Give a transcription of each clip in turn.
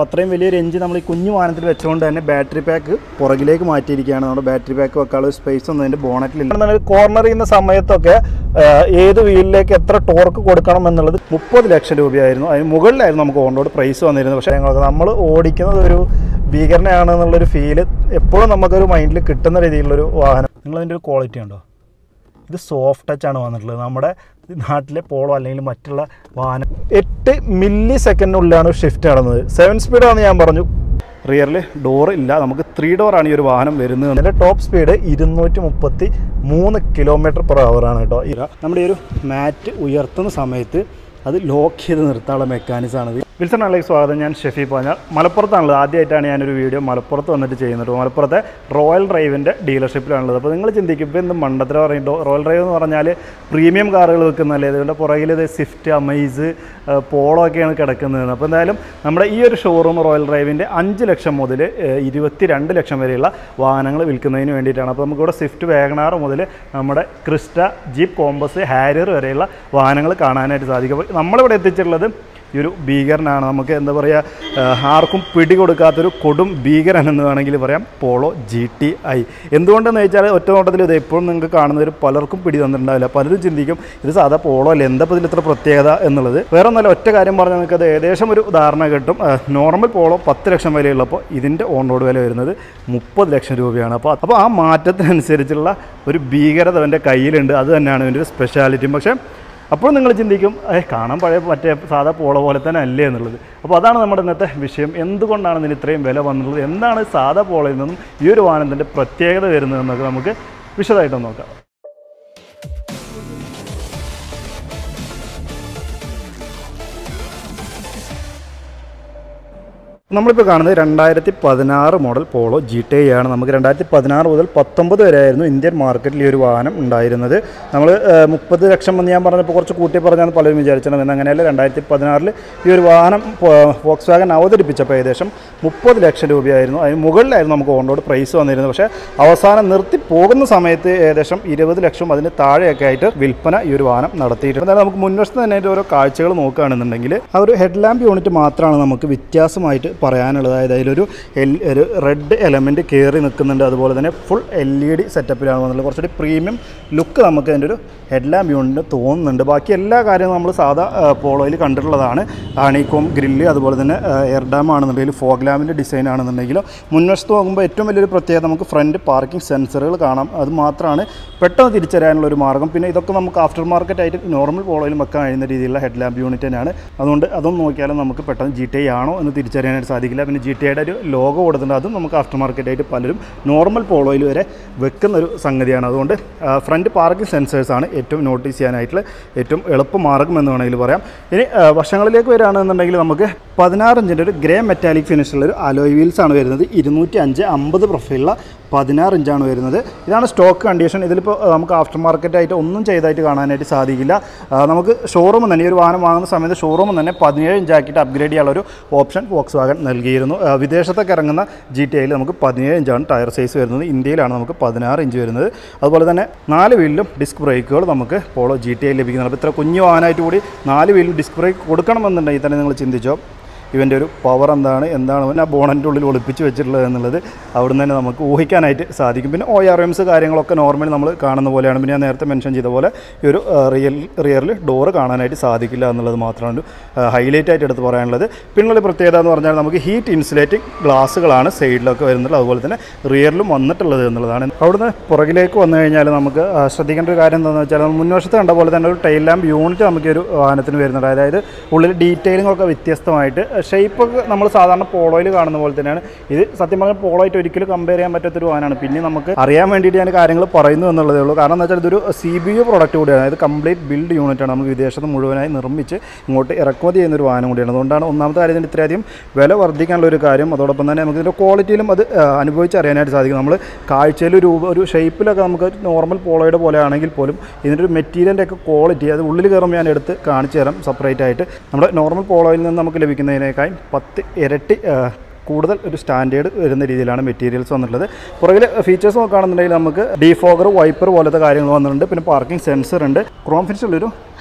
അത്രയും വലിയൊരു എഞ്ചിൻ നമ്മൾ ഈ കുഞ്ഞു വാഹനത്തിൽ വെച്ചുകൊണ്ട് തന്നെ ബാറ്ററി പാക്ക് പുറകിലേക്ക് മാറ്റിയിരിക്കുകയാണ് നമ്മുടെ ബാറ്ററി പാക്ക് വെക്കാനുള്ള സ്പേസ് ഒന്നും അതിൻ്റെ ബോണറ്റിലില്ല കോർണർ ചെയ്യുന്ന സമയത്തൊക്കെ ആ, ഏത് വീലിലേക്ക് എത്ര ടോർക്ക് കൊടുക്കണം എന്നുള്ളത് മുപ്പത് ലക്ഷം രൂപയായിരുന്നു അതിന് മുകളിലായിരുന്നു നമുക്ക് ഓൺറോഡ് പ്രൈസ് വന്നിരുന്നത് പക്ഷേ ഞങ്ങൾക്ക് നമ്മൾ ഓടിക്കുന്നത് ഒരു ഭീകരനാണ് എന്നുള്ളൊരു ഫീല് എപ്പോഴും നമുക്കൊരു മൈൻഡിൽ കിട്ടുന്ന രീതിയിലുള്ളൊരു വാഹനം നിങ്ങളതിൻ്റെ ഒരു ക്വാളിറ്റി ഉണ്ടോ ഇത് സോഫ്റ്റ് ടച്ച് ആണ് വന്നിട്ടുള്ളത് നമ്മുടെ നാട്ടിലെ പോളോ അല്ലെങ്കിൽ മറ്റുള്ള വാഹനം എട്ട് മില്ലി സെക്കൻഡിനുള്ളിലാണ് ഷിഫ്റ്റ് നടന്നത് സെവൻ സ്പീഡാണെന്ന് ഞാൻ പറഞ്ഞു റിയറിൽ ഡോർ ഇല്ല നമുക്ക് ത്രീ ഡോറാണ് ഈ ഒരു വാഹനം വരുന്നത് അതിൻ്റെ ടോപ്പ് സ്പീഡ് ഇരുന്നൂറ്റി മുപ്പത്തി മൂന്ന് കിലോമീറ്റർ പെർ ആണ് കേട്ടോ ഇര നമ്മുടെ ഈ ഒരു മാറ്റ് ഉയർത്തുന്ന സമയത്ത് അത് ലോക്ക് ചെയ്ത് നിർത്താനുള്ള മെക്കാനിസമാണ് ഇത് വിൽസൺ അലേക്ക് സ്വാഗതം ഞാൻ ഷെഫി പാഞ്ഞാൽ മലപ്പുറത്താണുള്ളത് ആദ്യമായിട്ടാണ് ഞാനൊരു വീഡിയോ മലപ്പുറത്ത് വന്നിട്ട് ചെയ്യുന്നത് മലപ്പുറത്തെ റോയൽ ഡ്രൈവിൻ്റെ ഡീലർഷിപ്പിലാണുള്ളത് അപ്പോൾ നിങ്ങൾ ചിന്തിക്കും ഇപ്പോൾ എന്ത് മണ്ടത്തരം പറയുമ്പോൾ റോയൽ ഡ്രൈവ് എന്ന് പറഞ്ഞാൽ പ്രീമിയം കാറുകൾ വെക്കുന്നതല്ലേ ഇതിൻ്റെ പുറകിൽ ഇത് സ്വിഫ്റ്റ് അമൈസ് പോളോ ഒക്കെയാണ് കിടക്കുന്നത് അപ്പോൾ എന്തായാലും നമ്മുടെ ഈ ഒരു ഷോറൂം റോയൽ ഡ്രൈവിൻ്റെ അഞ്ച് ലക്ഷം മുതൽ ഇരുപത്തി രണ്ട് ലക്ഷം വരെയുള്ള വാഹനങ്ങൾ വിൽക്കുന്നതിന് വേണ്ടിയിട്ടാണ് അപ്പോൾ നമുക്കിവിടെ സ്വിഫ്റ്റ് വേഗനാർ മുതൽ നമ്മുടെ ക്രിസ്റ്റ ജീപ്പ് കോമ്പസ് ഹാരിയർ വരെയുള്ള വാഹനങ്ങൾ കാണാനായിട്ട് സാധിക്കും അപ്പോൾ നമ്മളിവിടെ എത്തിച്ചിട്ടുള്ളത് ഈ ഒരു ഭീകരനാണ് നമുക്ക് എന്താ പറയുക ആർക്കും പിടികൊടുക്കാത്തൊരു കൊടും ഭീകരൻ എന്ന് വേണമെങ്കിൽ പറയാം പോളോ ജി ടി ഐ എന്തുകൊണ്ടെന്ന് വെച്ചാൽ ഒറ്റ നോട്ടത്തിൽ ഇത് എപ്പോഴും നിങ്ങൾക്ക് കാണുന്നവർ പലർക്കും പിടി തന്നിട്ടുണ്ടാവില്ല പലരും ചിന്തിക്കും ഇത് സാധാ പോളോ അല്ല എന്താ ഇതിൽ ഇത്ര പ്രത്യേകത എന്നുള്ളത് വേറെ ഒന്നല്ല ഒറ്റ കാര്യം പറഞ്ഞാൽ നിങ്ങൾക്ക് അത് ഏകദേശം ഒരു ധാരണ കിട്ടും നോർമൽ പോളോ പത്ത് ലക്ഷം വിലയുള്ളപ്പോൾ ഇതിൻ്റെ ഓൺ റോഡ് വില വരുന്നത് മുപ്പത് ലക്ഷം രൂപയാണ് അപ്പോൾ അപ്പോൾ ആ മാറ്റത്തിനനുസരിച്ചുള്ള ഒരു ഭീകരത അവൻ്റെ കയ്യിലുണ്ട് അത് തന്നെയാണ് ഇതിൻ്റെ ഒരു സ്പെഷ്യാലിറ്റിയും പക്ഷേ അപ്പോൾ നിങ്ങൾ ചിന്തിക്കും ഏ കാണാൻ പഴയ മറ്റേ സാധാ പോള പോലെ തന്നെ അല്ലേ എന്നുള്ളത് അപ്പോൾ അതാണ് നമ്മുടെ ഇന്നത്തെ വിഷയം എന്തുകൊണ്ടാണ് ഇതിന് ഇത്രയും വില വന്നുള്ളത് എന്താണ് സാധാ പോളയിൽ നിന്നും ഈ ഒരു വാഹനത്തിൻ്റെ പ്രത്യേകത വരുന്നതെന്നൊക്കെ നമുക്ക് വിശദമായിട്ട് നോക്കാം നമ്മളിപ്പോൾ കാണുന്നത് രണ്ടായിരത്തി പതിനാറ് model Polo G T I ആണ് നമുക്ക് രണ്ടായിരത്തി പതിനാറ് മുതൽ പത്തൊമ്പത് വരെ ആയിരുന്നു ഇന്ത്യൻ മാർക്കറ്റിൽ ഈ ഒരു വാഹനം ഉണ്ടായിരുന്നത് നമ്മൾ മുപ്പത് ലക്ഷം എന്ന് ഞാൻ പറഞ്ഞപ്പോൾ കുറച്ച് കൂട്ടി പറഞ്ഞാൽ പലരും വിചാരിച്ചത് എന്ന് അങ്ങനെയല്ല രണ്ടായിരത്തി പതിനാറിൽ ഈ ഒരു വാഹനം ഫോക്സ് വാഗൻ അവതരിപ്പിച്ചപ്പോൾ ഏകദേശം മുപ്പത് ലക്ഷം രൂപയായിരുന്നു അതിന് മുകളിലായിരുന്നു നമുക്ക് ഓൺ റോഡ് പ്രൈസ് വന്നിരുന്നത് പക്ഷേ അവസാനം നിർത്തി പോകുന്ന സമയത്ത് ഏകദേശം ഇരുപത് ലക്ഷം അതിന് താഴെയൊക്കെ ആയിട്ട് വിൽപ്പന ഈ ഒരു വാഹനം നടത്തിയിട്ടുണ്ട് എന്നാലും നമുക്ക് മുൻവശത്ത് തന്നെ അതിൻ്റെ ഓരോ കാഴ്ചകൾ നോക്കുകയാണെന്നുണ്ടെങ്കിൽ ആ ഒരു ഹെഡ് ലാമ്പ് യൂണിറ്റ് മാത്രമാണ് നമുക്ക് വ്യത്യാസമായിട്ട് പറയാനുള്ളത് അതായത് അതിലൊരു എൽ ഒരു റെഡ് എലമെൻറ്റ് കയറി നിൽക്കുന്നുണ്ട് അതുപോലെ തന്നെ ഫുൾ എൽ ഇ ഡി സെറ്റപ്പിലാണ് വന്നുള്ളത് കുറച്ചുകൂടി പ്രീമിയം ലുക്ക് നമുക്ക് അതിൻ്റെ ഒരു ഹെഡ് ലാമ്പ് യൂണിറ്റിന് തോന്നുന്നുണ്ട് ബാക്കി എല്ലാ കാര്യങ്ങളും നമ്മൾ സാധാ പോളോയിൽ കണ്ടിട്ടുള്ളതാണ് ആണിക്കോം ഗ്രില്ല് അതുപോലെ തന്നെ എയർ ഡാം ആണെന്നുണ്ടെങ്കിൽ ഫോഗ് ലാമ്പിൻ്റെ ഡിസൈൻ ആണെന്നുണ്ടെങ്കിലും മുൻവശത്ത് നോക്കുമ്പോൾ ഏറ്റവും വലിയൊരു പ്രത്യേകത നമുക്ക് ഫ്രണ്ട് പാർക്കിംഗ് സെൻസറുകൾ കാണാം അത് മാത്രമാണ് പെട്ടെന്ന് തിരിച്ചറിയാനുള്ള ഒരു മാർഗ്ഗം പിന്നെ ഇതൊക്കെ നമുക്ക് ആഫ്റ്റർ മാർക്കറ്റ് ആയിട്ട് നോർമൽ പോളോയിലും വെക്കാൻ കഴിയുന്ന രീതിയിലുള്ള ഹെഡ് ലാമ്പ് യൂണിറ്റ് തന്നെയാണ് അതുകൊണ്ട് അതൊന്നും നോക്കിയാലും നമുക്ക് പെട്ടെന്ന് ജി ടി ഐ ആണോ എന്ന് തിരിച്ചറിയാനായിട്ട് സാധിക്കില്ല പിന്നെ ജി ടി ഐയുടെ ഒരു ലോഗോ കൊടുത്തിട്ടുണ്ട് അതും നമുക്ക് ആഫ്റ്റർ മാർക്കറ്റ് ആയിട്ട് പലരും നോർമൽ പോളോയിൽ വരെ വെക്കുന്ന ഒരു സംഗതിയാണ് അതുകൊണ്ട് ഫ്രണ്ട് പാർക്കിംഗ് സെൻസേഴ്സ് ആണ് ഏറ്റവും നോട്ടീസ് ചെയ്യാനായിട്ടുള്ള ഏറ്റവും എളുപ്പ മാർഗ്ഗം എന്ന് വേണമെങ്കിൽ പറയാം ഇനി ആ, വശങ്ങളിലേക്ക് വരികയാണെന്നുണ്ടെങ്കിൽ നമുക്ക് പതിനാറ് ഇഞ്ചിൻ്റെ ഒരു ഗ്രേ മെറ്റാലിക് ഫിനിഷുള്ള ഒരു അലോയ് വീൽസ് ആണ് വരുന്നത് ഇരുന്നൂറ്റി അഞ്ച് അമ്പത് പ്രൊഫൈലുള്ള പതിനാറ് ഇഞ്ചാണ് വരുന്നത് ഇതാണ് സ്റ്റോക്ക് കണ്ടീഷൻ ഇതിലിപ്പോൾ ആ, നമുക്ക് ആഫ്റ്റർ മാർക്കറ്റായിട്ട് ഒന്നും ചെയ്തായിട്ട് കാണാനായിട്ട് സാധിക്കില്ല ആ, നമുക്ക് ഷോറൂം തന്നെ ഈ ഒരു വാഹനം വാങ്ങുന്ന സമയത്ത് ഷോറൂം തന്നെ പതിനേഴ് ഇഞ്ചാക്കിയിട്ട് അപ്ഗ്രേഡ് ചെയ്യാനുള്ള ഒരു ഓപ്ഷൻ വോക്സ് വാഗൻ നൽകിയിരുന്നു ആ, വിദേശത്തൊക്കെ ഇറങ്ങുന്ന ജി ടി ഐയിൽ നമുക്ക് പതിനേഴ് ഇഞ്ചാണ് ടയർ സൈസ് വരുന്നത് ഇന്ത്യയിലാണ് നമുക്ക് പതിനാറ് ഇഞ്ച് വരുന്നത് അതുപോലെ തന്നെ നാല് വീലിലും ഡിസ്ക് ബ്രേക്കുകൾ നമുക്ക് പോളോ ജി ടി ഐ ലഭിക്കുന്നുണ്ട് അപ്പോൾ ഇത്ര കുഞ്ഞു വാഹനമായിട്ട് കൂടി നാല് വീലിലും ഡിസ്ക് ബ്രേക്ക് കൊടുക്കണമെന്നുണ്ടെങ്കിൽ തന്നെ നിങ്ങൾ ചിന്തിച്ചോ ഇവൻ്റെ ഒരു പവർ എന്താണ് എന്താണ് അവൻ ആ ബോണൻ്റെ ഉള്ളിൽ ഒളിപ്പിച്ച് വെച്ചിട്ടുള്ളത് എന്നുള്ളത് അവിടെ നിന്ന് തന്നെ നമുക്ക് ഊഹിക്കാനായിട്ട് സാധിക്കും പിന്നെ ഒ ആർ എംസ് കാര്യങ്ങളൊക്കെ നോർമലി നമ്മൾ കാണുന്ന പോലെയാണ് പിന്നെ ഞാൻ നേരത്തെ മെൻഷൻ ചെയ്ത പോലെ ഈ ഒരു റിയൽ റിയറിൽ ഡോറ് കാണാനായിട്ട് സാധിക്കില്ല എന്നുള്ളത് മാത്രമാണ് ഒരു ഹൈലൈറ്റ് ആയിട്ട് എടുത്ത് പറയാനുള്ളത് പിന്നുള്ള പ്രത്യേകത എന്ന് പറഞ്ഞാൽ നമുക്ക് ഹീറ്റ് ഇൻസുലേറ്റിംഗ് ഗ്ലാസ്സുകളാണ് സൈഡിലൊക്കെ വരുന്നത് അതുപോലെ തന്നെ റിയറിലും വന്നിട്ടുള്ളത് എന്നുള്ളതാണ് അവിടുന്ന് പുറകിലേക്ക് വന്നു കഴിഞ്ഞാൽ നമുക്ക് ആ, ശ്രദ്ധിക്കേണ്ട ഒരു കാര്യം എന്താണെന്ന് വെച്ചാൽ നമ്മൾ മുൻവശത്ത് കണ്ട പോലെ തന്നെ ഒരു ടൈൽ ലാമ്പ് യൂണിറ്റ് നമുക്ക് ഈ ഒരു വാഹനത്തിന് വരുന്നുണ്ട് അതായത് ഉള്ളിൽ ഡീറ്റെയിലിംഗ് ഒക്കെ വ്യത്യസ്തമായിട്ട് ഷേപ്പ് ഒക്കെ നമ്മൾ സാധാരണ പോളോയിൽ കാണുന്ന പോലെ തന്നെയാണ് ഇത് സത്യം പറഞ്ഞാൽ പോളോയിട്ട് ഒരിക്കലും കമ്പയർ ചെയ്യാൻ പറ്റാത്തൊരു വാഹനമാണ് പിന്നെ നമുക്ക് അറിയാൻ വേണ്ടിയിട്ട് ഞാൻ കാര്യങ്ങൾ പറയുന്നു എന്നുള്ളതേ ഉള്ളൂ കാരണം എന്താ വെച്ചാൽ ഇതൊരു സി ബി യു പ്രോഡക്റ്റ് കൂടിയാണ് അതായത് കംപ്ലീറ്റ് ബിൽഡ് യൂണിറ്റ് ആണ് നമുക്ക് വിദേശത്ത് മുഴുവനായി നിർമ്മിച്ച് ഇങ്ങോട്ട് ഇറക്കുമതി ചെയ്യുന്ന ഒരു വാഹനം കൂടിയാണ് അതുകൊണ്ടാണ് ഒന്നാമത്തെ കാര്യത്തിന് ഇത്രയധികം വില വർദ്ധിക്കാനുള്ള ഒരു കാര്യം അതോടൊപ്പം തന്നെ നമുക്ക് ഇതിൻ്റെ ക്വാളിറ്റിയിലും അത് ആ, അനുഭവിച്ചറിയാനായിട്ട് സാധിക്കും നമ്മൾ കാഴ്ചയിൽ ഒരു ഒരു ഷേപ്പിലൊക്കെ നമുക്ക് നോർമൽ പോളോയുടെ പോലെ ആണെങ്കിൽ പോലും ഇതിൻ്റെ ഒരു മെറ്റീരിയലിൻ്റെ ഒക്കെ ക്വാളിറ്റി അത് ഉള്ളിൽ കയറുമ്പോൾ ഞാൻ എടുത്ത് കാണിച്ചു തരാം സെപ്പറേറ്റ് ആയിട്ട് നമ്മുടെ നോർമൽ പോളോയിൽ നിന്ന് നമുക്ക് ലഭിക്കുന്നതിനേക്കാൾ പത്ത് ഇരട്ടി ആ, കൂടുതൽ ഒരു സ്റ്റാൻഡേർഡ് വരുന്ന രീതിയിലാണ് മെറ്റീരിയൽസ് വന്നിട്ടുള്ളത് പുറകിൽ ഫീച്ചേഴ്സ് നോക്കുകയാണെന്നുണ്ടെങ്കിൽ നമുക്ക് ഡീഫോഗർ വൈപ്പർ പോലത്തെ കാര്യങ്ങൾ വന്നിട്ടുണ്ട് പിന്നെ പാർക്കിംഗ് സെൻസർ ഉണ്ട് ക്രോം ഫിനിഷുള്ളൊരു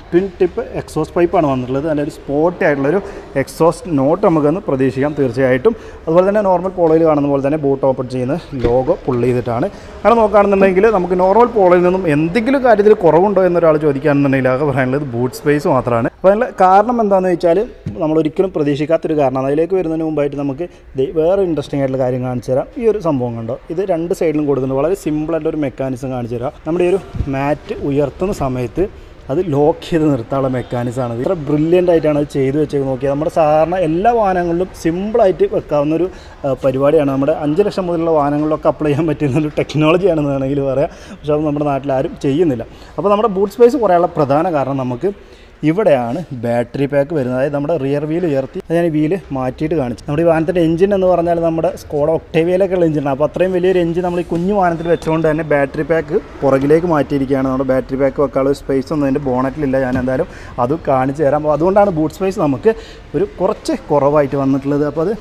ട്വിൻ ടിപ്പ് എക്സോസ്റ്റ് പൈപ്പാണ് വന്നിട്ടുള്ളത് നല്ലൊരു സ്പോട്ടി ആയിട്ടുള്ളൊരു എക്സോസ്റ്റ് നോട്ട് നമുക്കൊന്ന് പ്രതീക്ഷിക്കാം തീർച്ചയായിട്ടും അതുപോലെ തന്നെ നോർമൽ പോളോയിൽ കാണുന്ന പോലെ തന്നെ ബൂട്ട് ഓപ്പൺ ചെയ്യുന്ന ലോഗോ പുള്ള് ചെയ്തിട്ടാണ് അങ്ങനെ നോക്കുകയാണെന്നുണ്ടെങ്കിൽ നമുക്ക് നോർമൽ പോളോയിൽ നിന്നും എന്തെങ്കിലും കാര്യത്തിൽ കുറവുണ്ടോ എന്നൊരാൾ ചോദിക്കുകയാണെന്നുണ്ടെങ്കിൽ ആകെ പറയാനുള്ളത് ബൂട്ട് സ്പേസ് മാത്രമാണ് അപ്പോൾ അതിൻ്റെ കാരണം എന്താണെന്ന് വെച്ചാൽ നമ്മൾ ഒരിക്കലും പ്രതീക്ഷിക്കാത്തൊരു കാരണം അതിലേക്ക് വരുന്നതിന് മുമ്പായിട്ട് നമുക്ക് ദേ വേറെ ഇൻട്രസ്റ്റിംഗ് ആയിട്ടുള്ള കാര്യം കാണിച്ചു തരാം ഈ ഒരു സംഭവം കണ്ടോ ഇത് രണ്ട് സൈഡിലും കൊടുക്കുന്നുണ്ട് വളരെ സിമ്പിളായിട്ട് ഒരു മെക്കാനിസം കാണിച്ചു തരാം നമ്മുടെ ഈ ഒരു മാറ്റ് ഉയർത്തുന്ന സമയത്ത് അത് ലോക്ക് ചെയ്ത് നിർത്താനുള്ള മെക്കാനിസമാണ് ഇത്ര ബ്രില്യൻ്റ് ആയിട്ടാണ് അത് ചെയ്തു വെച്ചത് നോക്കിയാൽ നമ്മുടെ സാധാരണ എല്ലാ വാഹനങ്ങളിലും സിമ്പിളായിട്ട് വെക്കാവുന്ന ഒരു ആ, പരിപാടിയാണ് നമ്മുടെ അഞ്ച് ലക്ഷം മുതലുള്ള വാഹനങ്ങളിലൊക്കെ അപ്ലൈ ചെയ്യാൻ പറ്റുന്ന ഒരു ടെക്നോളജിയാണെന്ന് വേണമെങ്കിൽ പറയാം പക്ഷേ അത് നമ്മുടെ നാട്ടിൽ ആരും ചെയ്യുന്നില്ല അപ്പോൾ നമ്മുടെ ബൂട്ട് സ്പേസ് കുറയാനുള്ള പ്രധാന കാരണം നമുക്ക് ഇവിടെയാണ് ബാറ്ററി പാക്ക് വരുന്നത് അതായത് നമ്മുടെ റിയർ വീൽ ഉയർത്തി അത് ഞാൻ ഈ വീല് മാറ്റിയിട്ട് കാണിച്ചു നമ്മുടെ ഈ വാഹനത്തിൻ്റെ എഞ്ചിൻ എന്ന് പറഞ്ഞാൽ നമ്മുടെ സ്കോഡ ഒക്ടേവിയയിലൊക്കെയുള്ള എഞ്ചിനാണ് അപ്പോൾ അത്രയും വലിയൊരു എഞ്ചിൻ നമ്മൾ ഈ കുഞ്ഞു വാഹനത്തിൽ വെച്ചുകൊണ്ട് തന്നെ ബാറ്ററി പാക്ക് പുറകിലേക്ക് മാറ്റിയിരിക്കുകയാണ് നമ്മുടെ ബാറ്ററി പാക്ക് വെക്കാനുള്ള ഒരു സ്പേസ് ഒന്നും അതിൻ്റെ ബോണറ്റിലില്ല ഞാൻ എന്തായാലും അത് കാണിച്ചു തരാം അപ്പോൾ അതുകൊണ്ടാണ് ബൂട്ട് സ്പേസ് നമുക്ക് ഒരു കുറച്ച് കുറവായിട്ട് വന്നിട്ടുള്ളത് അപ്പോൾ അത്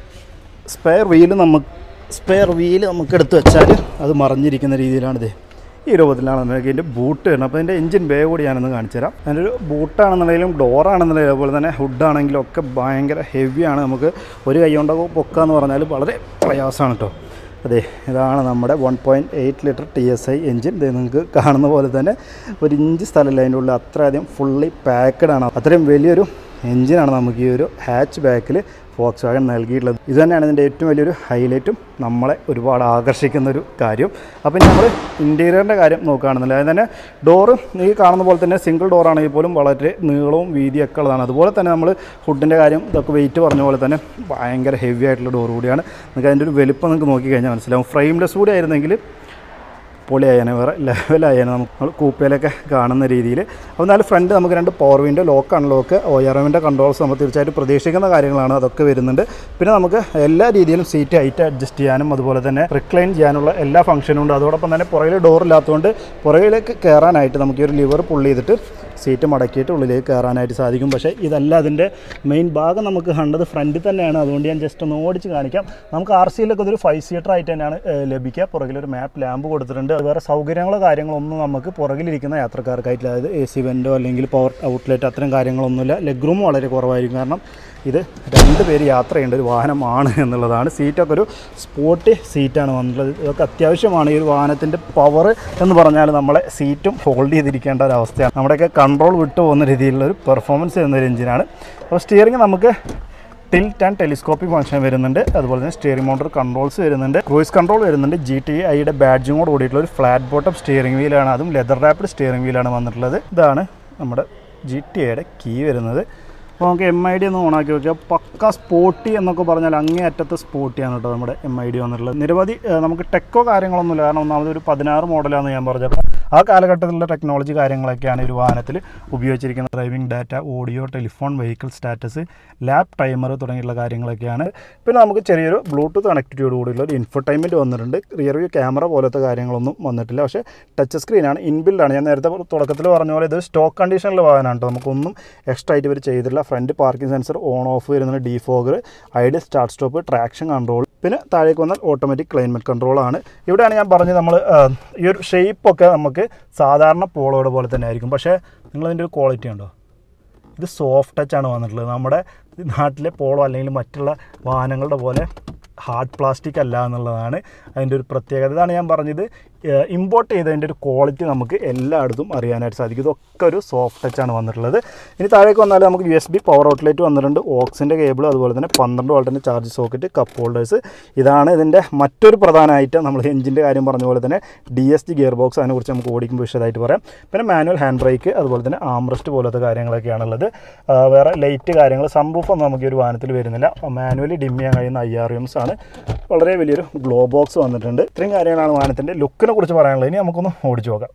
സ്പെയർ വീല് നമുക്ക് സ്പെയർ വീല് നമുക്ക് എടുത്ത് വെച്ചാൽ അത് മറിഞ്ഞിരിക്കുന്ന രീതിയിലാണിത് ഈ രൂപത്തിലാണ് നമുക്ക് ഇതിൻ്റെ ബൂട്ട് വരുന്നത് അപ്പോൾ ഇതിൻ്റെ എഞ്ചിൻ ബേ കൂടി ഞാനൊന്ന് കാണിച്ചു തരാം അതിൻ്റെ ഒരു ബൂട്ടാണെന്നുണ്ടെങ്കിലും ഡോറാണെന്നുണ്ടെങ്കിലും അതുപോലെ തന്നെ ഹുഡാണെങ്കിലും ഒക്കെ ഭയങ്കര ഹെവിയാണ് നമുക്ക് ഒരു കൈ കൊണ്ടൊക്കെ പൊക്കാന്ന് പറഞ്ഞാൽ വളരെ പ്രയാസമാണ് കേട്ടോ അതെ ഇതാണ് നമ്മുടെ one point eight litre T S I engine ഇത് നിങ്ങൾക്ക് കാണുന്ന പോലെ തന്നെ ഒരു ഇഞ്ച് സ്ഥലമില്ല അതിൻ്റെ ഉള്ളിൽ അത്രയധികം ഫുള്ളി പാക്കഡ് ആണ് അത്രയും വലിയൊരു എഞ്ചിനാണ് നമുക്ക് ഈ ഒരു ഹാച്ച് ബാക്കിൽ ഫോക്സ് വാഗൺ നൽകിയിട്ടുള്ളത് ഇത് തന്നെയാണ് ഇതിൻ്റെ ഏറ്റവും വലിയൊരു ഹൈലൈറ്റും നമ്മളെ ഒരുപാട് ആകർഷിക്കുന്ന ഒരു കാര്യം അപ്പോൾ ഇനി നമ്മൾ ഇൻറ്റീരിയറിൻ്റെ കാര്യം നോക്കുകയാണെന്നില്ല അതായത് തന്നെ ഡോറ് ഈ കാണുന്ന പോലെ തന്നെ സിംഗിൾ ഡോറാണെങ്കിൽ പോലും വളരെ നീളവും വീതിയൊക്കെ ഉള്ളതാണ് അതുപോലെ തന്നെ നമ്മൾ ഫുഡിൻ്റെ കാര്യം ഇതൊക്കെ വെയിറ്റ് പറഞ്ഞ പോലെ തന്നെ ഭയങ്കര ഹെവി ആയിട്ടുള്ള ഡോർ കൂടിയാണ് നിങ്ങൾക്ക് അതിൻ്റെ ഒരു വലിപ്പം നിങ്ങൾക്ക് നോക്കിക്കഴിഞ്ഞാൽ മനസ്സിലാവും ഫ്രെയിംലെസ് കൂടി ആയിരുന്നെങ്കിൽ പൊളിയായേനെ വേറെ ലെവലായേനെ നമുക്ക് നമ്മൾ കൂപ്പയിലൊക്കെ കാണുന്ന രീതിയിൽ അപ്പോൾ എന്നാലും ഫ്രണ്ട് നമുക്ക് രണ്ട് power window lock unlock O R എമ്മിൻ്റെ കൺട്രോൾസ് നമ്മൾ തീർച്ചയായിട്ടും പ്രതീക്ഷിക്കുന്ന കാര്യങ്ങളാണ് അതൊക്കെ വരുന്നുണ്ട് പിന്നെ നമുക്ക് എല്ലാ രീതിയിലും സീറ്റ് ഹൈറ്റ് അഡ്ജസ്റ്റ് ചെയ്യാനും അതുപോലെ തന്നെ റിക്ലൈൻ ചെയ്യാനുള്ള എല്ലാ ഫംഗ്ഷനും ഉണ്ട് അതോടൊപ്പം തന്നെ പുറകിൽ ഡോർ ഇല്ലാത്തതുകൊണ്ട് പുറകിലേക്ക് കയറാനായിട്ട് നമുക്ക് ഈ ഒരു ലിവർ പുള്ളി ചെയ്തിട്ട് സീറ്റ് മടക്കിയിട്ട് ഉള്ളിലേക്ക് കയറാനായിട്ട് സാധിക്കും പക്ഷേ ഇതല്ല അതിൻ്റെ മെയിൻ ഭാഗം നമുക്ക് കണ്ടത് ഫ്രണ്ടിൽ തന്നെയാണ് അതുകൊണ്ട് ഞാൻ ജസ്റ്റ് ഒന്ന് ഓടിച്ച് കാണിക്കാം നമുക്ക് ആർ സിയിലൊക്കെ ഇതൊരു ഫൈവ് സീറ്റർ ആയിട്ട് തന്നെയാണ് ഏഹ്, ലഭിക്കുക പുറകിലൊരു മാപ്പ് ലാമ്പ് കൊടുത്തിട്ടുണ്ട് അത് വേറെ സൗകര്യങ്ങളോ കാര്യങ്ങളോ ഒന്നും നമുക്ക് പുറകിലിരിക്കുന്ന യാത്രക്കാർക്കായിട്ടില്ല അതായത് എ സി വെൻറ്റോ അല്ലെങ്കിൽ പവർ ഔട്ട്ലെറ്റ് അത്തരം കാര്യങ്ങളൊന്നുമില്ല ലെഗ് റൂം വളരെ കുറവായിരിക്കും കാരണം ഇത് രണ്ട് പേര് യാത്ര ചെയ്യേണ്ട ഒരു വാഹനമാണ് എന്നുള്ളതാണ് സീറ്റൊക്കെ ഒരു സ്പോർട്ടി സീറ്റാണ് വന്നിട്ടുള്ളത് ഇതൊക്കെ അത്യാവശ്യമാണ് ഈ ഒരു വാഹനത്തിൻ്റെ പവർ എന്ന് പറഞ്ഞാൽ നമ്മളെ സീറ്റും ഹോൾഡ് ചെയ്തിരിക്കേണ്ട ഒരു അവസ്ഥയാണ് നമ്മുടെയൊക്കെ കൺട്രോൾ വിട്ടു പോകുന്ന രീതിയിലുള്ള ഒരു പെർഫോമൻസ് ചെയ്യുന്ന ഒരു എഞ്ചിനാണ് അപ്പോൾ സ്റ്റിയറിംഗ് നമുക്ക് ടിൽറ്റ് ആൻഡ് ടെലിസ്കോപ്പിക് ഫംഗ്ഷൻ വരുന്നുണ്ട് അതുപോലെ തന്നെ സ്റ്റിയറിംഗ് മൗണ്ടർ കൺട്രോൾസ് വരുന്നുണ്ട് ക്രൂയിസ് കൺട്രോൾ വരുന്നുണ്ട് ജി ടി ഐയുടെ ബാഡ്ജിങ്ങോട് കൂടിയിട്ടുള്ള ഒരു ഫ്ലാറ്റ് ബോട്ടം സ്റ്റിയറിംഗ് വീലാണ് അതും ലെതർ റാപ്പിഡ് സ്റ്റിയറിംഗ് വീലാണ് വന്നിട്ടുള്ളത് ഇതാണ് നമ്മുടെ ജി ടി ഐയുടെ കീ വരുന്നത് അപ്പോൾ നമുക്ക് എം ഐ ഡി ഒന്ന് ഓണാക്കി നോക്കിയാൽ പക്ക സ്പോട്ടി എന്നൊക്കെ പറഞ്ഞാൽ അങ്ങേ അറ്റത്തെ സ്പോട്ടിയാണ് കേട്ടോ നമ്മുടെ എം ഐ ഡി വന്നിട്ടുള്ളത് നിരവധി ഏഹ്, നമുക്ക് ടെക്കോ കാര്യങ്ങളൊന്നുമില്ല കാരണം ഒന്നാമത് ഒരു പതിനാറ് മോഡലാണെന്ന് ഞാൻ പറഞ്ഞപ്പോൾ ആ കാലഘട്ടത്തിലുള്ള ടെക്നോളജി കാര്യങ്ങളൊക്കെയാണ് ഈ ഒരു വാഹനത്തിൽ ഉപയോഗിച്ചിരിക്കുന്നത് driving data audio telephone vehicle status lap timer തുടങ്ങിയുള്ള കാര്യങ്ങളൊക്കെയാണ് പിന്നെ നമുക്ക് ചെറിയൊരു ബ്ലൂടൂത്ത് കണക്ടിവിറ്റിയോട് കൂടിയുള്ള ഒരു ഇൻഫർടൈൻമെൻറ്റ് വന്നിട്ടുണ്ട് റിയർ വ്യൂ ക്യാമറ പോലത്തെ കാര്യങ്ങളൊന്നും വന്നിട്ടില്ല പക്ഷേ ടച്ച് സ്ക്രീനാണ് ഇൻബിൽഡാണ് ഞാൻ നേരത്തെ തുടക്കത്തിൽ പറഞ്ഞ പോലെ ഇത് സ്റ്റോക്ക് കണ്ടീഷനിലെ വാഹനമാണ് കേട്ടോ നമുക്കൊന്നും എക്സ്ട്രാ ആയിട്ട് ഇവർ ചെയ്തിട്ടില്ല front parking sensor on off വരുന്നുണ്ട് defogger idle start stop traction control പിന്നെ താഴേക്ക് വന്നാൽ ഓട്ടോമാറ്റിക് ക്ലൈമറ്റ് കൺട്രോളാണ് ഇവിടെയാണ് ഞാൻ പറഞ്ഞത് നമ്മൾ ഈ ഒരു ഷേപ്പൊക്കെ നമുക്ക് സാധാരണ പോളോയുടെ പോലെ തന്നെ ആയിരിക്കും പക്ഷേ നിങ്ങളതിൻ്റെ ഒരു ക്വാളിറ്റി ഉണ്ടോ ഇത് സോഫ്റ്റ് ടച്ച് ആണ് വന്നിട്ടുള്ളത് നമ്മുടെ നാട്ടിലെ പോളോ അല്ലെങ്കിൽ മറ്റുള്ള വാഹനങ്ങളുടെ പോലെ ഹാർഡ് പ്ലാസ്റ്റിക് അല്ല എന്നുള്ളതാണ് അതിൻ്റെ ഒരു പ്രത്യേകത ഇതാണ് ഞാൻ പറഞ്ഞത് ഇമ്പോർട്ട് ചെയ്തതിൻ്റെ ഒരു ക്വാളിറ്റി നമുക്ക് എല്ലായിടത്തും അറിയാനായിട്ട് സാധിക്കും ഇതൊക്കെ ഒരു സോഫ്റ്റ് ടച്ച് ആണ് വന്നിട്ടുള്ളത് ഇനി താഴേക്ക് വന്നാൽ നമുക്ക് U S B power outlet വന്നിട്ടുണ്ട് ഓക്സിൻ്റെ കേബിൾ അതുപോലെ തന്നെ പന്ത്രണ്ട് വോൾട്ടിൻ്റെ ചാർജ് സോക്കറ്റ് കപ്പ് ഹോൾഡേഴ്സ് ഇതാണ് ഇതിൻ്റെ മറ്റൊരു പ്രധാന ഐറ്റം നമ്മൾ എഞ്ചിൻ്റെ കാര്യം പറഞ്ഞ പോലെ തന്നെ D S G gearbox അതിനെക്കുറിച്ച് നമുക്ക് ഓടിക്കുമ്പോൾ വിശദമായിട്ട് പറയാം പിന്നെ മാനുവൽ ഹാൻഡ് ബ്രേക്ക് അതുപോലെ തന്നെ ആംറസ്റ്റ് പോലത്തെ കാര്യങ്ങളൊക്കെയാണുള്ളത് ആ, വേറെ ലൈറ്റ് കാര്യങ്ങൾ സൺറൂഫ് ഒന്നും നമുക്ക് ഈ ഒരു വാഹനത്തിൽ വരുന്നില്ല മാനുവലി ഡിം ചെയ്യാൻ കഴിയുന്ന ഐ ആർ എംസ് ആണ് വളരെ വലിയൊരു ഗ്ലോ ബോക്സ് വന്നിട്ടുണ്ട് ഇത്രയും കാര്യങ്ങളാണ് വാഹനത്തിൻ്റെ ലുക്കിനെ കുറിച്ച് പറയാനുള്ളത് ഇനി നമുക്കൊന്ന് ഓടിച്ചു നോക്കാം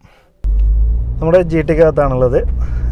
നമ്മുടെ ജി ടിക്കകത്താണുള്ളത്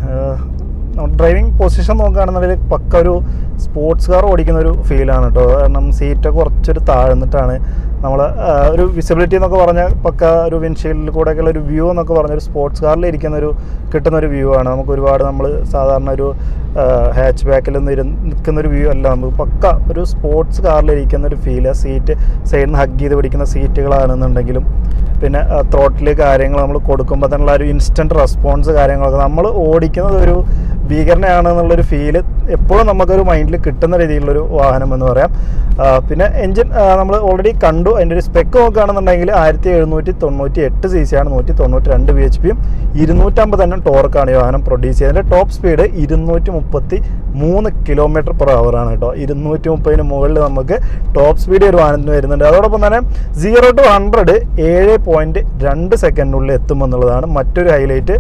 ഡ്രൈവിംഗ് പൊസിഷൻ നോക്കുകയാണെന്നുണ്ടെങ്കിൽ പക്ക ഒരു സ്പോർട്സ് കാർ ഓടിക്കുന്ന ഒരു ഫീലാണ് കേട്ടോ കാരണം സീറ്റൊക്കെ കുറച്ചൊരു താഴ്ന്നിട്ടാണ് നമ്മൾ ഒരു വിസിബിലിറ്റി എന്നൊക്കെ പറഞ്ഞാൽ പക്ക ഒരു വിൻഷീൽഡിൽ കൂടെയൊക്കെയുള്ള ഒരു വ്യൂ എന്നൊക്കെ പറഞ്ഞ ഒരു സ്പോർട്സ് കാറിൽ ഇരിക്കുന്ന ഒരു കിട്ടുന്ന ഒരു വ്യൂ ആണ് നമുക്ക് ഒരുപാട് നമ്മൾ സാധാരണ ഒരു ഹാച്ച് ബാക്കിൽ നിന്ന് ഇരു നിൽക്കുന്ന ഒരു വ്യൂ അല്ല നമുക്ക് പക്ക ഒരു സ്പോർട്സ് കാറിൽ ഇരിക്കുന്ന ഒരു ഫീല് സീറ്റ് സൈഡിൽ നിന്ന് ഹഗ് ചെയ്ത് പിടിക്കുന്ന സീറ്റുകളാണെന്നുണ്ടെങ്കിലും പിന്നെ ത്രോട്ടിൽ കാര്യങ്ങൾ നമ്മൾ കൊടുക്കുമ്പോൾ തന്നെയുള്ള ഒരു ഇൻസ്റ്റൻറ്റ് റെസ്പോൺസ് കാര്യങ്ങളൊക്കെ നമ്മൾ ഓടിക്കുന്നത് ഒരു ഭീകരനാണ് എന്നുള്ളൊരു ഫീല് എപ്പോഴും നമുക്കൊരു മൈൻഡിൽ കിട്ടുന്ന രീതിയിലുള്ളൊരു വാഹനം എന്ന് പറയാം ആ, പിന്നെ എൻജിൻ നമ്മൾ ഓൾറെഡി കണ്ടു അതിൻ്റെ ഒരു സ്പെക്ക് നോക്കുകയാണെന്നുണ്ടെങ്കിൽ ആയിരത്തി എഴുന്നൂറ്റി തൊണ്ണൂറ്റി എട്ട് സി സി ആണ് നൂറ്റി തൊണ്ണൂറ്റി രണ്ട് ബി എച്ച് പിയും ഇരുന്നൂറ്റമ്പത് തന്നെ ടോർക്കാണ് ഈ വാഹനം പ്രൊഡ്യൂസ് ചെയ്യുന്നത് ടോപ്പ് സ്പീഡ് ഇരുന്നൂറ്റി മുപ്പത്തി മൂന്ന് കിലോമീറ്റർ പെർ അവർ ആണ് കേട്ടോ ഇരുന്നൂറ്റി മുപ്പതിന് മുകളിൽ നമുക്ക് ടോപ്പ് സ്പീഡ് ഒരു വാഹനത്തിന് വരുന്നുണ്ട് അതോടൊപ്പം തന്നെ സീറോ ടു ഹൺഡ്രഡ് ഏഴ് പോയിൻറ്റ് രണ്ട് സെക്കൻഡിനുള്ളിൽ എത്തുമെന്നുള്ളതാണ് മറ്റൊരു ഹൈലൈറ്റ്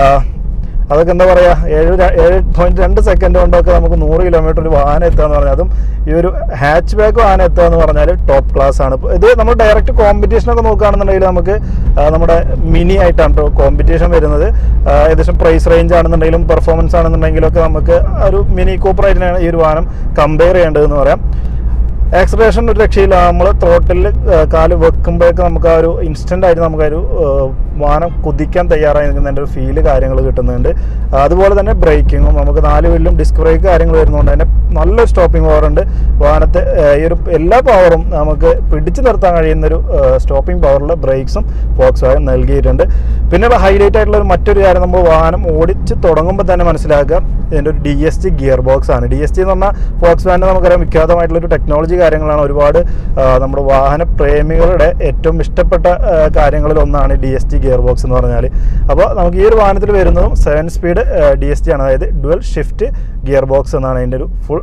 അതൊക്കെ എന്താ പറയുക ഏഴ് ര- ഏഴ് പോയിന്റ് രണ്ട് സെക്കൻഡ് കൊണ്ടൊക്കെ നമുക്ക് നൂറ് കിലോമീറ്റർ ഒരു വാഹനം എത്തുക എന്ന് പറഞ്ഞാൽ അതും ഈ ഒരു ഹാച്ച് ബാക്ക് വാഹനം എത്തുക എന്ന് പറഞ്ഞാൽ ടോപ്പ് ക്ലാസ് ആണ് ഇപ്പൊ ഇത് നമ്മൾ ഡയറക്റ്റ് കോമ്പറ്റീഷൻ ഒക്കെ നോക്കുകയാണെന്നുണ്ടെങ്കിൽ നമുക്ക് ആ, നമ്മുടെ മിനി ആയിട്ടാണ് കോമ്പറ്റീഷൻ വരുന്നത് ആ, ഏകദേശം പ്രൈസ് റേഞ്ച് ആണെന്നുണ്ടെങ്കിലും പെർഫോമൻസ് ആണെന്നുണ്ടെങ്കിലും ഒക്കെ നമുക്ക് ഒരു മിനി കൂപ്പർ ആയിട്ടാണ് ഈ ഒരു വാഹനം കമ്പയർ ചെയ്യേണ്ടതെന്ന് പറയാം ആക്സലേഷൻ ഒരു രക്ഷയില്ല നമ്മൾ ത്രോട്ടിൽ കാല് വെക്കുമ്പോഴേക്ക് നമുക്ക് ആ ഒരു ഇൻസ്റ്റൻ്റ് ആയിട്ട് നമുക്ക് ആ ഒരു ആ, വാഹനം കുതിക്കാൻ തയ്യാറായി നിൽക്കുന്നതിൻ്റെ ഒരു ഫീല് കാര്യങ്ങൾ കിട്ടുന്നുണ്ട് അതുപോലെ തന്നെ ബ്രേക്കിങ്ങും നമുക്ക് നാല് വീലിലും ഡിസ്ക് ബ്രേക്ക് കാര്യങ്ങൾ വരുന്നതുകൊണ്ട് തന്നെ നല്ലൊരു സ്റ്റോപ്പിംഗ് പവർ ഉണ്ട് വാഹനത്തെ ആ, ഈ ഒരു എല്ലാ പവറും നമുക്ക് പിടിച്ചു നിർത്താൻ കഴിയുന്ന ഒരു സ്റ്റോപ്പിംഗ് പവറിൽ ബ്രേക്സും ഫോക്സ് വാഗൻ നൽകിയിട്ടുണ്ട് പിന്നെ ഹൈലൈറ്റ് ആയിട്ടുള്ള ഒരു മറ്റൊരു കാര്യം നമ്മൾ വാഹനം ഓടിച്ച് തുടങ്ങുമ്പോൾ തന്നെ മനസ്സിലാക്കുക ഇതിൻ്റെ ഒരു D S G gearbox ആണ് ഡി എസ് ജി എന്ന് പറഞ്ഞാൽ ഫോക്സ് വാൻ്റെ നമുക്കറിയാം വിഖ്യാതമായിട്ടുള്ള ഒരു ടെക്നോളജി കാര്യങ്ങളാണ് ഒരുപാട് ആ, നമ്മുടെ വാഹന പ്രേമികളുടെ ഏറ്റവും ഇഷ്ടപ്പെട്ട ആ, കാര്യങ്ങളിൽ ഒന്നാണ് D S G gearbox എന്ന് പറഞ്ഞാൽ അപ്പോൾ നമുക്ക് ഈ ഒരു വാഹനത്തിൽ വരുന്നതും seven speed D S G ആണ് അതായത് ഡുവൽ ഷിഫ്റ്റ് ഗിയർ ബോക്സ് എന്നാണ് അതിൻ്റെ ഒരു ഫുൾ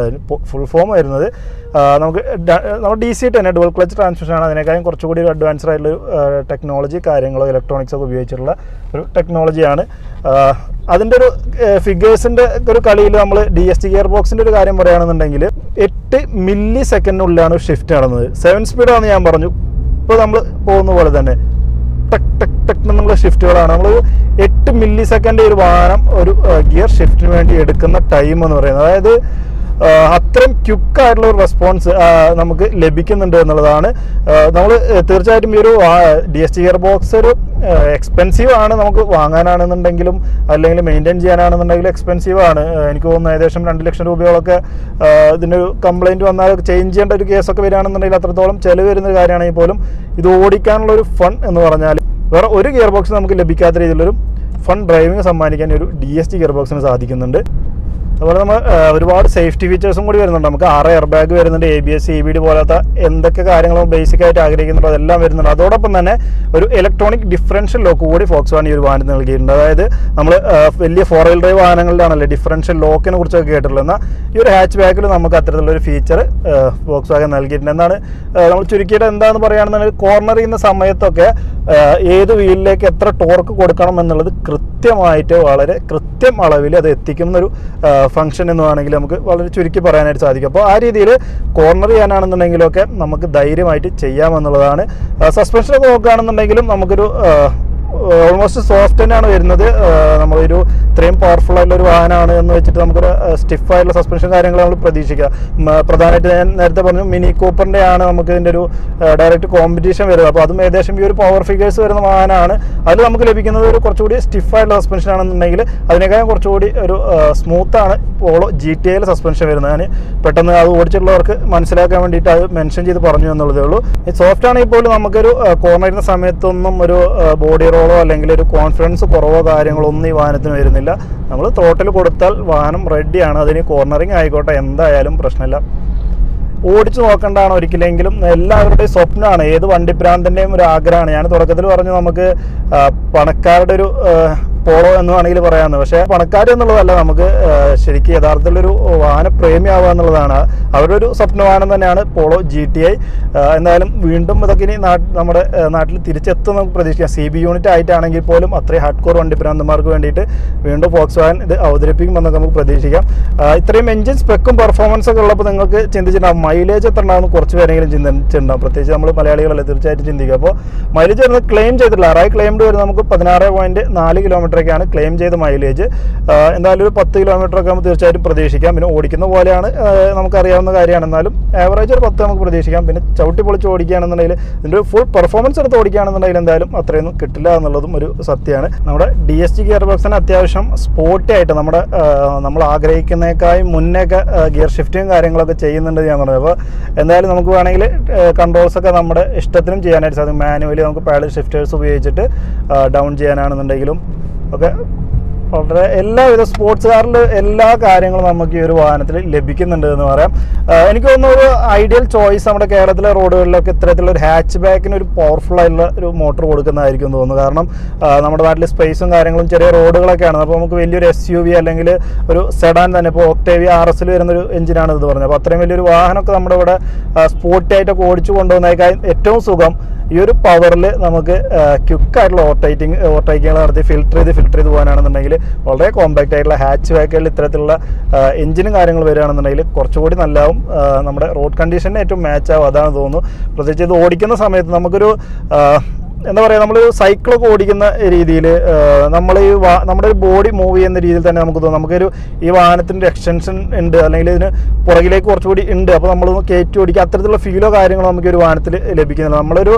ഫുൾ ഫോം വരുന്നത് ആ, നമുക്ക് ഡ- നമ്മൾ ഡി സി തന്നെ ഡുവൽ ക്ലച്ച് ട്രാൻസ്മിഷൻ ആണ് അതിനേക്കാളും കുറച്ചുകൂടി ഒരു അഡ്വാൻസ്ഡ് ആയിട്ടുള്ള ഒരു ടെക്നോളജി കാര്യങ്ങളോ ഇലക്ട്രോണിക്സ് ഒക്കെ ഉപയോഗിച്ചിട്ടുള്ള ഒരു ടെക്നോളജിയാണ് അതിൻ്റെ ഒരു ഫിഗേഴ്സിൻ്റെ ഒരു കളിയിൽ നമ്മൾ ഡി എസ് ടി ഗിയർ ബോക്സിൻ്റെ ഒരു കാര്യം പറയുകയാണെന്നുണ്ടെങ്കിൽ എട്ട് മില്ലി സെക്കൻഡിനുള്ളിലാണ് ഷിഫ്റ്റ് നടന്നത് സെവൻ സ്പീഡാണെന്ന് ഞാൻ പറഞ്ഞു ഇപ്പോൾ നമ്മൾ പോകുന്ന പോലെ തന്നെ ടക്ക് ടക്ക് ടക്ക് എന്നുള്ള ഷിഫ്റ്റുകളാണ് നമ്മൾ എട്ട് മില്ലി സെക്കൻഡ് ഒരു വാഹനം ഒരു ഗിയർ ഷിഫ്റ്റിന് വേണ്ടി എടുക്കുന്ന ടൈം എന്ന് പറയുന്നത് അതായത് ആ, അത്രയും ക്യുക്കായിട്ടുള്ള ഒരു റെസ്പോൺസ് നമുക്ക് ലഭിക്കുന്നുണ്ട് എന്നുള്ളതാണ് നമ്മൾ തീർച്ചയായിട്ടും ഈ ഒരു D S T gearbox ഒരു എക്സ്പെൻസീവ് ആണ് നമുക്ക് വാങ്ങാനാണെന്നുണ്ടെങ്കിലും അല്ലെങ്കിൽ മെയിൻറ്റെയിൻ ചെയ്യാനാണെന്നുണ്ടെങ്കിലും എക്സ്പെൻസീവ് ആണ് ആ, എനിക്ക് തോന്നുന്നു ഏകദേശം രണ്ട് ലക്ഷം രൂപയോളൊക്കെ ആ, ഇതിൻ്റെ ഒരു കംപ്ലൈൻറ്റ് വന്നാൽ ചേഞ്ച് ചെയ്യേണ്ട ഒരു കേസൊക്കെ വരികയാണെന്നുണ്ടെങ്കിൽ അത്രത്തോളം ചിലവ് വരുന്ന ഒരു കാര്യമാണെങ്കിൽ പോലും ഇത് ഓടിക്കാനുള്ള ഒരു ഫൺ എന്ന് പറഞ്ഞാൽ വേറെ ഒരു ഗിയർ ബോക്സ് നമുക്ക് ലഭിക്കാത്ത രീതിയിലൊരു ഫൺ ഡ്രൈവിംഗ് സമ്മാനിക്കാൻ ഈ ഒരു ഡി എസ് ടി ഗിയർ ബോക്സിന് സാധിക്കുന്നുണ്ട് അതുപോലെ നമ്മൾ ആ, ഒരുപാട് സേഫ്റ്റി ഫീച്ചേഴ്സും കൂടി വരുന്നുണ്ട് നമുക്ക് ആറ് എയർ ബാഗ് വരുന്നുണ്ട് A B S C B D പോലത്തെ എന്തൊക്കെ കാര്യങ്ങൾ ബേസിക് ആയിട്ട് ആഗ്രഹിക്കുന്നുണ്ടോ അതെല്ലാം വരുന്നുണ്ട് അതോടൊപ്പം തന്നെ ഒരു ഇലക്ട്രോണിക് ഡിഫറൻഷ്യൽ ലോക്ക് കൂടി ഫോക്സ് വാൻ ഈ ഒരു വാഹനത്തിന് നൽകിയിട്ടുണ്ട് അതായത് നമ്മൾ വലിയ ഫോർ വീൽ ഡ്രൈവ് വാഹനങ്ങളിലാണല്ലോ ഡിഫറൻഷ്യൽ ലോക്കിനെ കുറിച്ചൊക്കെ കേട്ടിട്ടുള്ളത് എന്നാൽ ഈ ഒരു ഹാച്ച് ബാക്കിൽ നമുക്ക് അത്തരത്തിലുള്ളൊരു ഫീച്ചർ ഫോക്സ് വാഗൻ നൽകിയിട്ടുണ്ട് എന്നാണ് നമ്മൾ ചുരുക്കിയിട്ട് എന്താണെന്ന് പറയുകയാണെന്നുണ്ടെങ്കിൽ കോർണർ ചെയ്യുന്ന സമയത്തൊക്കെ ആ, ഏത് വീലിലേക്ക് എത്ര ടോർക്ക് കൊടുക്കണം എന്നുള്ളത് കൃത്യമായിട്ട് വളരെ കൃത്യം അളവിൽ അത് എത്തിക്കുന്ന ഒരു ഫംഗ്ഷൻ എന്ന് വേണമെങ്കിൽ നമുക്ക് വളരെ ചുരുക്കി പറയാനായിട്ട് സാധിക്കും അപ്പോൾ ആ രീതിയിൽ കോർണർ ചെയ്യാനാണെന്നുണ്ടെങ്കിലൊക്കെ നമുക്ക് ധൈര്യമായിട്ട് ചെയ്യാമെന്നുള്ളതാണ് സസ്പെൻഷനൊക്കെ നോക്കുകയാണെന്നുണ്ടെങ്കിലും നമുക്കൊരു ഓൾമോസ്റ്റ് സോഫ്റ്റ് തന്നെയാണ് വരുന്നത് ആ, നമ്മളൊരു ഇത്രയും പവർഫുൾ ആയിട്ടുള്ള ഒരു വാഹനമാണ് എന്ന് വെച്ചിട്ട് നമുക്കൊരു സ്റ്റിഫ് ആയിട്ടുള്ള സസ്പെൻഷൻ കാര്യങ്ങൾ നമ്മൾ പ്രതീക്ഷിക്കുക മ, പ്രധാനമായിട്ട് ഞാൻ നേരത്തെ പറഞ്ഞു മിനി കൂപ്പറിൻ്റെ ആണ് നമുക്ക് ഇതിൻ്റെ ഒരു ഡയറക്റ്റ് കോമ്പറ്റീഷൻ വരുന്നത് അപ്പോൾ അതും ഏകദേശം ഈ ഒരു പവർ ഫിഗേഴ്സ് വരുന്ന വാഹനമാണ് അതിൽ നമുക്ക് ലഭിക്കുന്നത് ഒരു കുറച്ചുകൂടി സ്റ്റിഫ് ആയിട്ടുള്ള സസ്പെൻഷൻ ആണെന്നുണ്ടെങ്കിൽ അതിനേക്കാളും കുറച്ചുകൂടി ഒരു സ്മൂത്ത് ആണ് പോളോ ജി ടി ഐയിൽ സസ്പെൻഷൻ വരുന്നത് ഞാൻ പെട്ടെന്ന് അത് ഓടിച്ചിട്ടുള്ളവർക്ക് മനസ്സിലാക്കാൻ വേണ്ടിയിട്ട് അത് മെൻഷൻ ചെയ്ത് പറഞ്ഞു എന്നുള്ളതേ ഉള്ളൂ സോഫ്റ്റ് ആണെങ്കിൽ പോലും നമുക്കൊരു കോർണർ ചെയ്യുന്ന സമയത്തൊന്നും ഒരു ബോഡി റോളോ അല്ലെങ്കിൽ ഒരു കോൺഫിഡൻസ് കുറവോ കാര്യങ്ങളോ ഒന്നും ഈ വാഹനത്തിന് വരുന്നില്ല നമ്മൾ ത്രോട്ടിൽ കൊടുത്താൽ വാഹനം റെഡിയാണ് അതിന് കോർണറിങ് ആയിക്കോട്ടെ എന്തായാലും പ്രശ്നമില്ല ഓടിച്ചു നോക്കേണ്ടതാണ് ഒരിക്കലെങ്കിലും എല്ലാവരുടെയും സ്വപ്നമാണ് ഏത് വണ്ടിപ്രാന്തൻ്റെയും ഒരു ആഗ്രഹമാണ് ഞാൻ തുടക്കത്തിൽ പറഞ്ഞു നമുക്ക് ആ, പണക്കാരുടെ ഒരു ആ, പോളോ എന്ന് വേണമെങ്കിൽ പറയാമെന്ന് പക്ഷേ പണക്കാർ എന്നുള്ളതല്ല നമുക്ക് ആ, ശരിക്കും യഥാർത്ഥത്തിലൊരു വാഹനപ്രേമിയാവുക എന്നുള്ളതാണ് അവരുടെ ഒരു സ്വപ്നവാഹനം തന്നെയാണ് പോളോ ജി ടി ഐ എന്തായാലും വീണ്ടും ഇതൊക്കെ ഇനി നാട്ട് നമ്മുടെ ആ, നാട്ടിൽ തിരിച്ചെത്തും നമുക്ക് പ്രതീക്ഷിക്കാം സി ബി യൂണിറ്റ് ആയിട്ടാണെങ്കിൽ പോലും അത്രയും ഹാർഡ് കോർ വണ്ടിപ്രാന്തന്മാർക്ക് വേണ്ടിയിട്ട് വീണ്ടും ഫോക്സ് വാൻ ഇത് അവതരിപ്പിക്കുമെന്നൊക്കെ നമുക്ക് പ്രതീക്ഷിക്കാം ആ, ഇത്രയും എഞ്ചിൻ സ്പെക്കും പെർഫോമൻസ് ഒക്കെ ഉള്ളപ്പോൾ നിങ്ങൾക്ക് ചിന്തിച്ചിട്ടുണ്ടാവും മൈലേജ് എത്ര ഉണ്ടാകുമെന്ന് കുറച്ച് പേരെങ്കിലും ചിന്തിച്ചിട്ടുണ്ടാവും പ്രത്യേകിച്ച് നമ്മൾ മലയാളികളല്ലേ തീർച്ചയായിട്ടും ചിന്തിക്കുക അപ്പോൾ മൈലേജ് വരുന്നത് ക്ലെയിം ചെയ്തിട്ടില്ല ആറായി ക്ലെയിംഡ് വരുന്നത് നമുക്ക് പതിനാറ് പോയിന്റ് നാല് കിലോമീറ്റർ കിലോമീറ്ററൊക്കെയാണ് ക്ലെയിം ചെയ്ത മൈലേജ് എന്തായാലും ഒരു പത്ത് കിലോമീറ്റർ ഒക്കെ നമുക്ക് തീർച്ചയായിട്ടും പ്രതീക്ഷിക്കാം പിന്നെ ഓടിക്കുന്ന പോലെയാണ് ആ, നമുക്കറിയാവുന്ന കാര്യമാണ് എന്നാലും ആവറേജ് ഒരു പത്ത് നമുക്ക് പ്രതീക്ഷിക്കാം പിന്നെ ചവിട്ടി പൊളിച്ച് ഓടിക്കുകയാണെന്നുണ്ടെങ്കിൽ ഇതിൻ്റെ ഫുൾ പെർഫോമൻസ് എടുത്ത് ഓടിക്കുകയാണെന്നുണ്ടെങ്കിൽ എന്തായാലും അത്രയൊന്നും കിട്ടില്ല എന്നുള്ളതും ഒരു സത്യമാണ് നമ്മുടെ ഡി എസ് ജി ഗിയർ ബോക്സിന് അത്യാവശ്യം സ്പോർട്ടി ആയിട്ട് നമ്മുടെ ആ, നമ്മൾ ആഗ്രഹിക്കുന്നേക്കാളും മുന്നേയൊക്കെ ഗിയർ ഷിഫ്റ്റും കാര്യങ്ങളൊക്കെ ചെയ്യുന്നുണ്ട് ഞാൻ പറഞ്ഞത് അപ്പോൾ എന്തായാലും നമുക്ക് വേണമെങ്കിൽ കൺട്രോൾസ് ഒക്കെ നമ്മുടെ ഇഷ്ടത്തിനും ചെയ്യാനായിട്ട് സാധിക്കും മാനുവലി നമുക്ക് പാഡൽ ഷിഫ്റ്റേഴ്സ് ഉപയോഗിച്ചിട്ട് ഡൗൺ ചെയ്യാനാണെന്നുണ്ടെങ്കിലും ഒക്കെ വളരെ എല്ലാവിധ സ്പോർട്സ് കാറിൽ എല്ലാ കാര്യങ്ങളും നമുക്ക് ഈ ഒരു വാഹനത്തിൽ ലഭിക്കുന്നുണ്ട് എന്ന് പറയാം ആ, എനിക്ക് തോന്നുന്നു ഒരു ഐഡിയൽ ചോയ്സ് നമ്മുടെ കേരളത്തിലെ റോഡുകളിലൊക്കെ ഇത്തരത്തിലുള്ള ഒരു ഹാച്ച് ബാക്കിന് ഒരു പവർഫുൾ ആയിട്ടുള്ള ഒരു മോട്ടോർ കൊടുക്കുന്നതായിരിക്കും എന്ന് തോന്നുന്നു കാരണം ആ, നമ്മുടെ നാട്ടിൽ സ്പേസും കാര്യങ്ങളും ചെറിയ റോഡുകളൊക്കെയാണ് അപ്പോൾ നമുക്ക് വലിയൊരു എസ് യു വി അല്ലെങ്കിൽ ഒരു സെഡാൻ തന്നെ ഇപ്പോൾ ഒക്ടേവി ആർ എസിൽ വരുന്ന ഒരു എഞ്ചിനാണ് ഇത് പറഞ്ഞത് അപ്പോൾ അത്രയും വലിയൊരു വാഹനമൊക്കെ നമ്മുടെ ഇവിടെ സ്പോർട്ടി ആയിട്ടൊക്കെ ഓടിച്ചു കൊണ്ടുപോകുന്നതിനേക്കാൾ ഏറ്റവും സുഖം ഈ ഒരു പവറിൽ നമുക്ക് ക്വിക്കായിട്ടുള്ള ഓവർടൈറ്റിങ് ഓവർടൈക്കിങ്ങൾ നടത്തി ഫിൽറ്റർ ചെയ്ത് ഫിൽറ്റർ ചെയ്ത് പോകാനാണെന്നുണ്ടെങ്കിൽ വളരെ കോമ്പാക്റ്റ് ആയിട്ടുള്ള ഹാച്ച് ബാക്കുകളിൽ ഇത്തരത്തിലുള്ള എഞ്ചിനും കാര്യങ്ങൾ വരികയാണെന്നുണ്ടെങ്കിൽ കുറച്ചുകൂടി നല്ലതാവും ആ, നമ്മുടെ റോഡ് കണ്ടീഷന് ഏറ്റവും മാച്ച് ആവും അതാണ് തോന്നുന്നു പ്രത്യേകിച്ച് ഇത് ഓടിക്കുന്ന സമയത്ത് നമുക്കൊരു ആ, എന്താ പറയുക നമ്മൾ സൈക്കിളൊക്കെ ഓടിക്കുന്ന രീതിയിൽ നമ്മൾ ഈ വാ നമ്മുടെ ഒരു ബോഡി മൂവ് ചെയ്യുന്ന രീതിയിൽ തന്നെ നമുക്ക് തോന്നും നമുക്കൊരു ഈ വാഹനത്തിൻ്റെ എക്സ്റ്റൻഷൻ ഉണ്ട് അല്ലെങ്കിൽ ഇതിന് പുറകിലേക്ക് കുറച്ചുകൂടി ഉണ്ട് അപ്പോൾ നമ്മൾ കയറ്റി ഓടിക്കുക അത്തരത്തിലുള്ള ഫീലോ കാര്യങ്ങളോ നമുക്ക് ഒരു വാഹനത്തിൽ ലഭിക്കുന്നില്ല നമ്മളൊരു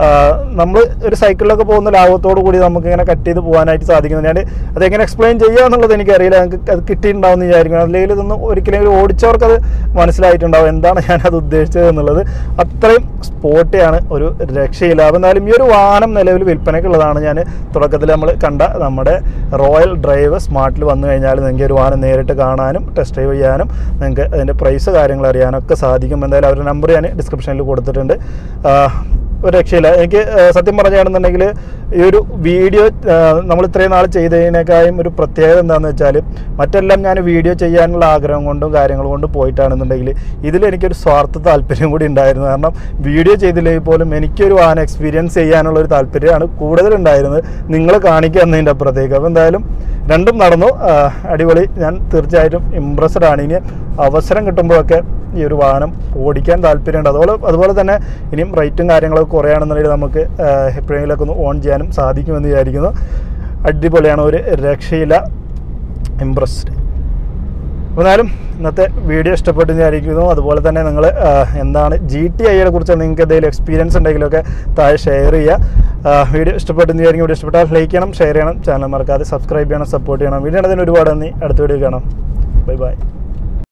നമ്മൾ ഒരു സൈക്കിളിലൊക്കെ പോകുന്ന ലാഭത്തോടു കൂടി നമുക്ക് ഇങ്ങനെ കട്ട് ചെയ്ത് പോകാനായിട്ട് സാധിക്കുന്നു ഞാൻ അതെങ്ങനെ എക്സ്പ്ലെയിൻ ചെയ്യുക എന്നുള്ളത് എനിക്കറിയില്ല നിങ്ങൾക്ക് അത് കിട്ടിയിട്ടുണ്ടാവും എന്ന് വിചാരിക്കണം അല്ലെങ്കിൽ ഇതൊന്നും ഒരിക്കലും ഒരു ഓടിച്ചവർക്ക് അത് മനസ്സിലായിട്ടുണ്ടാവും എന്താണ് ഞാനത് ഉദ്ദേശിച്ചത് എന്നുള്ളത് അത്രയും സ്പോട്ടിയാണ് ഒരു രക്ഷയില്ല അപ്പോൾ എന്തായാലും ഈ ഒരു വാഹനം നിലവിൽ വിൽപ്പനയ്ക്കുള്ളതാണ് ഞാൻ തുടക്കത്തിൽ നമ്മൾ കണ്ട നമ്മുടെ റോയൽ ഡ്രൈവ് സ്മാർട്ടിൽ വന്നു കഴിഞ്ഞാൽ നിങ്ങൾക്ക് ഒരു വാഹനം നേരിട്ട് കാണാനും ടെസ്റ്റ് ഡ്രൈവ് ചെയ്യാനും നിങ്ങൾക്ക് അതിൻ്റെ പ്രൈസ് കാര്യങ്ങൾ അറിയാനൊക്കെ സാധിക്കും എന്തായാലും അവരുടെ നമ്പർ ഞാൻ ഡിസ്ക്രിപ്ഷനിൽ കൊടുത്തിട്ടുണ്ട് ആ, ഒരു രക്ഷയില്ല എനിക്ക് ആ, സത്യം പറയുകയാണെന്നുണ്ടെങ്കിൽ ഈ ഒരു വീഡിയോ നമ്മൾ ഇത്രയും നാൾ ചെയ്തതിനേക്കാളും ഒരു പ്രത്യേകത എന്താണെന്ന് വെച്ചാൽ മറ്റെല്ലാം ഞാൻ വീഡിയോ ചെയ്യാനുള്ള ആഗ്രഹം കൊണ്ടും കാര്യങ്ങൾ കൊണ്ടും പോയിട്ടാണെന്നുണ്ടെങ്കിൽ ഇതിൽ എനിക്കൊരു സ്വാർത്ഥ താല്പര്യം കൂടി ഉണ്ടായിരുന്നു കാരണം വീഡിയോ ചെയ്തില്ലെങ്കിൽ പോലും എനിക്കൊരു വാഹനം എക്സ്പീരിയൻസ് ചെയ്യാനുള്ള ഒരു താല്പര്യമാണ് കൂടുതലുണ്ടായിരുന്നത് നിങ്ങൾ കാണിക്കുക എന്നതിൻ്റെ അപ്പുറത്തേക്ക് അപ്പോൾ എന്തായാലും രണ്ടും നടന്നു ആ, അടിപൊളി ഞാൻ തീർച്ചയായിട്ടും ഇമ്പ്രസ്ഡ് ആണ് ഇനി അവസരം കിട്ടുമ്പോഴൊക്കെ ഈ ഒരു വാഹനം ഓടിക്കാൻ താല്പര്യമുണ്ട് അതുപോലെ അതുപോലെ തന്നെ ഇനിയും റേറ്റും കാര്യങ്ങളൊക്കെ കുറയാണെന്നുണ്ടെങ്കിൽ നമുക്ക് ആ, എപ്പോഴെങ്കിലുമൊക്കെ ഒന്ന് ഓൺ ചെയ്യാനും സാധിക്കുമെന്ന് വിചാരിക്കുന്നു അടിപൊളിയാണ് ഒരു രക്ഷയില്ല ഇമ്പ്രസ്ഡ് എന്നാലും ഇന്നത്തെ വീഡിയോ ഇഷ്ടപ്പെട്ടു വിചാരിക്കുന്നു അതുപോലെ തന്നെ നിങ്ങൾ എന്താണ് ജി ടി ഐയെ കുറിച്ച് നിങ്ങൾക്ക് എന്തെങ്കിലും എക്സ്പീരിയൻസ് ഉണ്ടെങ്കിലൊക്കെ താഴെ ഷെയർ ചെയ്യുക വീഡിയോ ഇഷ്ടപ്പെട്ടു വിചാരിക്കും വീഡിയോ ഇഷ്ടപ്പെട്ടാൽ ലൈക്ക് ചെയ്യണം ഷെയർ ചെയ്യണം ചാനൽ മറക്കാതെ സബ്സ്ക്രൈബ് ചെയ്യണം സപ്പോർട്ട് ചെയ്യണം വീഡിയോ അതിന് ഒരുപാട് നന്ദി അടുത്ത വീഡിയോ കാണാം ബൈ ബൈ